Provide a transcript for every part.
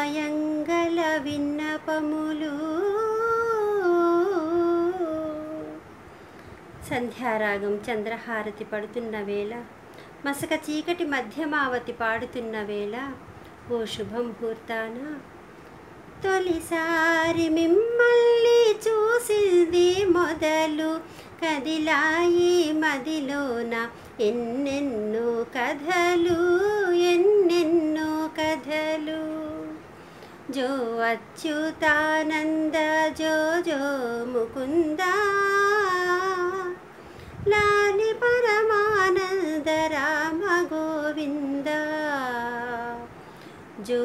న్యాయంగల విన్నపములు సంధ్యారాగం చంద్రహారతి పడుతున్న వేళ మసక చీకటి మధ్యమావతి పాడుతున్న వేళ ఓ శుభముహూర్తాన తొలిసారి మిమ్మల్ని చూసింది మొదలు కదిలాయి మదిలోన ఎన్నెన్నో కథలు ఎన్నెన్నో కథలు జో అచ్యుతానంద జో జో ముకుంద లాలి పరమానంద రామ గోవింద జో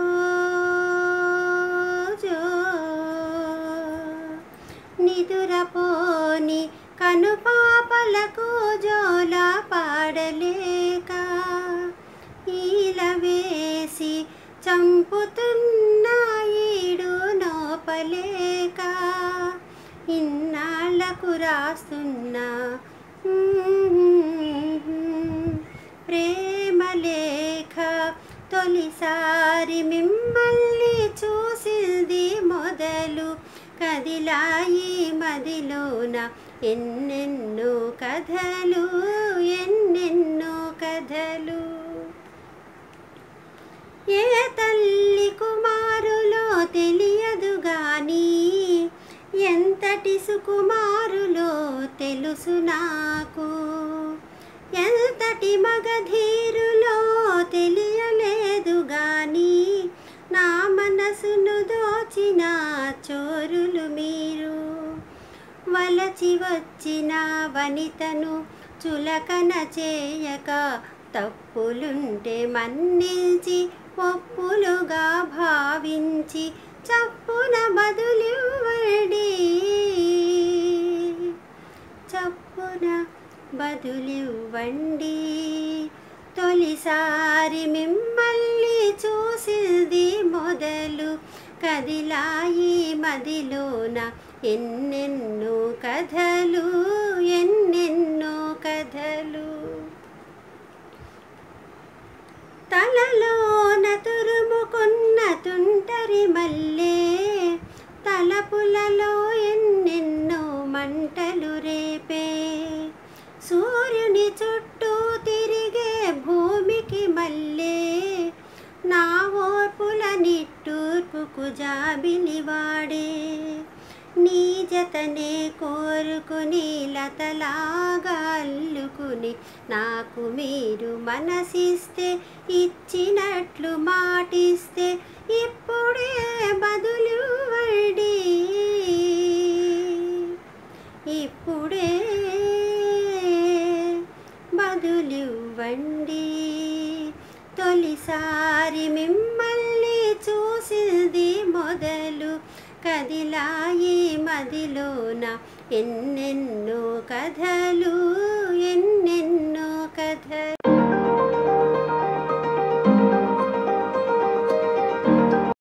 జో నిదురపోని కనుపాపలకు జోల పాడలేక ఈల వేసి చంపుతున్న ఈడు నోపలేక ఇన్నాళ్లకు రాస్తున్న ప్రేమలేఖ తొలిసారి మిమ్మల్ని చూసింది మొదలు కదిలాయి మదిలోన ఎన్నెన్నో కథలు ఎన్నెన్నో కథలు ఏ తల్లి కుమారులో తెలియదు గాని ఎంతటి సుకుమారులో తెలుసు నాకు ఎంతటి మగధీరులో తెలియలేదు గాని నా మనసును దోచిన చోరులు మీరు వలచి వచ్చిన వనితను చులకన చేయక తప్పులుంటే మన్నించి ఒప్పులుగా భావించి చప్పున బదులివ్వండి చప్పున బదులివ్వండి తొలిసారి మిమ్మల్ని చూసింది మొదలు కదిలాయి మదిలోన ఎన్నెన్నో కథలు ఎన్నెన్నో కథలు తలలోన తురుముకున్న తుంటరి మల్లే తలపులలో ఎన్నెన్నో మంటలు రేపే సూర్యుని చుట్టూ తిరిగే భూమికి మల్లే నా ఓర్పుల నిట్టూర్పుకు జాబిలివాడే నీ జతనే కోరుకుని లతలాగా అల్లుకుని నాకు మీరు మనసిస్తే ఇచ్చినట్లు మాటిస్తే ఇప్పుడే బదులువ్వండి ఇప్పుడే బదులివ్వండి తొలిసారి మిమ్మల్ని చూసింది మొదలు కదిలాయి మదిలోన ఎన్నెన్నో కథలు